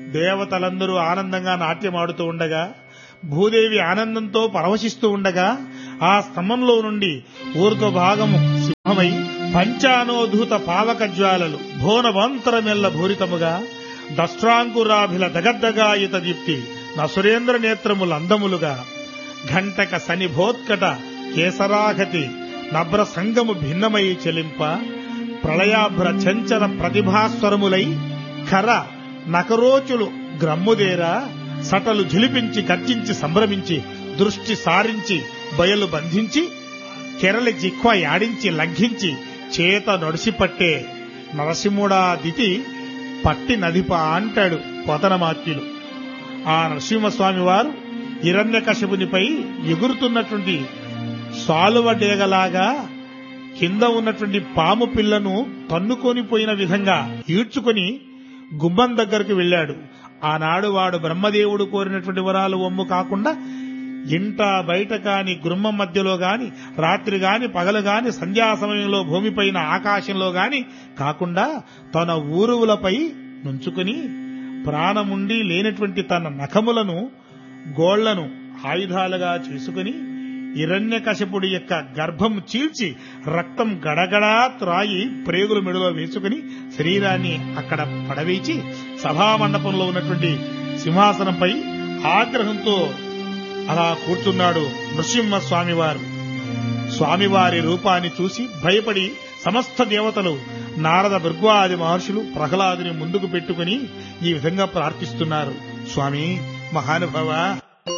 దేవతలందరూ ఆనందంగా నాట్యమాడుతూ ఉండగా భూదేవి ఆనందంతో పరవశిస్తూ ఉండగా ఆ స్తంభంలో నుండి ఊర్ధ్వ భాగము సింహమై పంచానోధూత పావక జ్వాలలు భోనవంతరమెల్ల భూరితముగా దష్ట్రాంకురాభిల దగద్దగాయుత దీప్తి నసురేంద్ర నేత్రములు అందములుగా ఘంటక సనిభోత్కట కేసరాగతి నభ్ర సంగము భిన్నమై చెలింప ప్రళయాభ్ర చంచల ప్రతిభాస్వరములై ఖర నకరోచులు గ్రమ్ముదేరా సటలు ఝిలిపించి గర్జించి సంభ్రమించి దృష్టి సారించి బయలు బంధించి కెరలి జిక్వ యాడించి లంఘించి చేత నడిసిపట్టే నరసింహుడా దితి పట్టి నదిప అంటాడు పోతనమాత్యులు ఆ నరసింహస్వామి వారు హిరణ్యకశపునిపై ఎగురుతున్నటువంటి సాలువ డేగలాగా కింద ఉన్నటువంటి పాము పిల్లను తన్నుకొని పోయిన విధంగా ఈడ్చుకొని గుమ్మం దగ్గరకు వెళ్ళాడు ఆనాడు వాడు బ్రహ్మదేవుడు కోరినటువంటి వరాలు ఒమ్ము కాకుండా ఇంట బయట కాని గుమ్మం మధ్యలో గాని రాత్రి గాని పగలు గాని సంధ్యా సమయంలో భూమిపైన ఆకాశంలో గాని కాకుండా తన ఊరువులపై నుంచుకుని ప్రాణముండి లేనటువంటి తన నఖములను గోళ్లను ఆయుధాలుగా చేసుకుని హిరణ్యకశపుడి యొక్క గర్భం చీల్చి రక్తం గడగడా త్రాయి ప్రేగుల మెడలో వేసుకుని శరీరాన్ని అక్కడ పడవేచి సభామండపంలో ఉన్నటువంటి సింహాసనంపై ఆగ్రహంతో అలా కూర్చున్నాడు నృసింహ స్వామివారు స్వామివారి రూపాన్ని చూసి భయపడి సమస్త దేవతలు నారద భృగ్వాది మహర్షులు ప్రహ్లాదుని ముందుకు పెట్టుకుని ఈ విధంగా ప్రార్థిస్తున్నారు స్వామి మహానుభవ